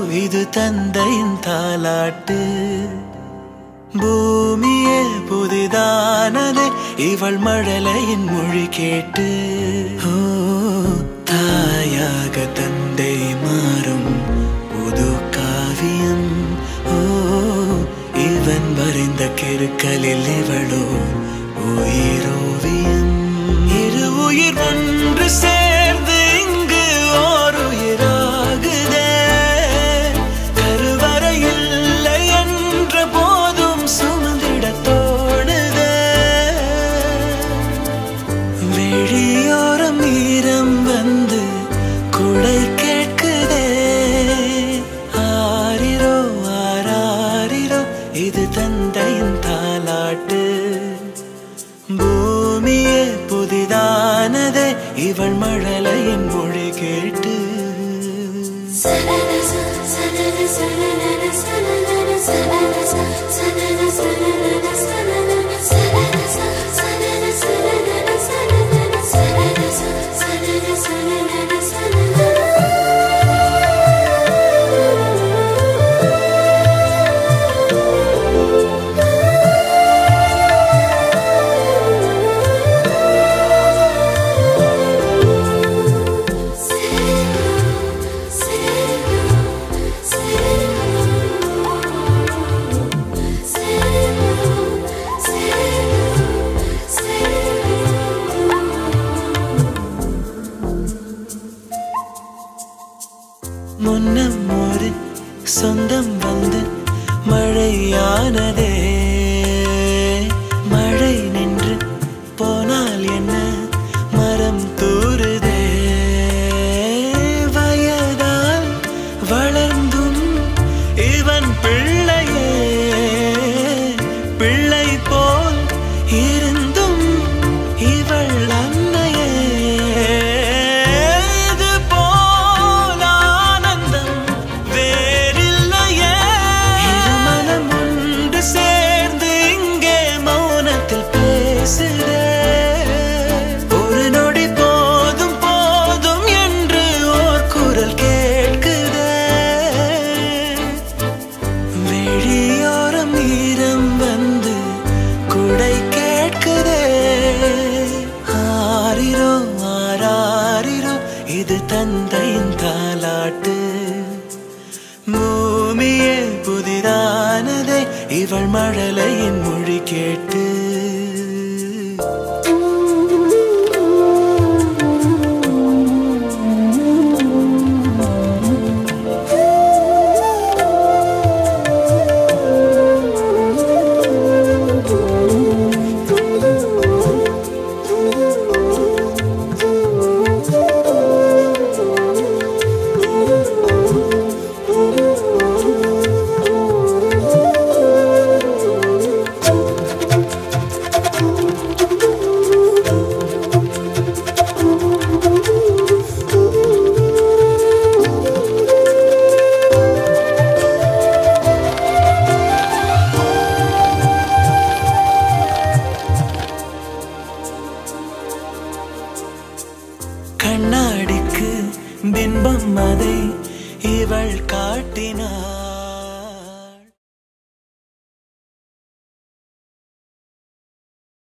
இது தந்தையின் தாலாட்டு பூமியே புதிதானதே இவள் மழலையின் மொழி கேட்டு ஓ தாயாக தந்தை மாறும் புது காவியம் ஓ இவன் வரைந்த கிருக்கலில் இவளோ உயிரோவியம் இரு உயிர் ஒன்று சேர்ந்து இங்கு ஓர் உயிராகுதே கருவறை இல்லை என்ற போதும் சுமந்திட தோணுதே வெளியோரம் ஈரம் வந்து குடை கேட்குதே ஆரிரோ ஆராரிரோ இது தந்தையின் தாலாட்டு பூமியே புதிதானதே இவள் மழலையின் மொழி கேட்டு முன்னம் ஒரு சொந்தம் வந்து மழையானதே மழை நின்று போனால் என்ன மரம் தூறுதே வயதால் வளர்ந்தும் இவன் பிள்ளையே பிள்ளை போல் இருந்தும் இவள் அன்னையே இது போல் ஆனந்தம் வேறில்லையே இரு மனம் ஒன்று சேர்ந்து இங்கே மௌனத்தில் பேசுதே ஒரு நொடி போதும் போதும் என்று ஓர் குரல் கேட்குதே வெளியோரம் ஈரம் வந்து குடை கேட்குதே ஆரிரோ ஆராரிரோ இது தந்தையின் தாலாட்டு பூமியே புதிதானதே இவள் மழலையின் மொழி கேட்டு கண்ணாடிக்கு பின்பம் அதை இவள் காட்டினாள்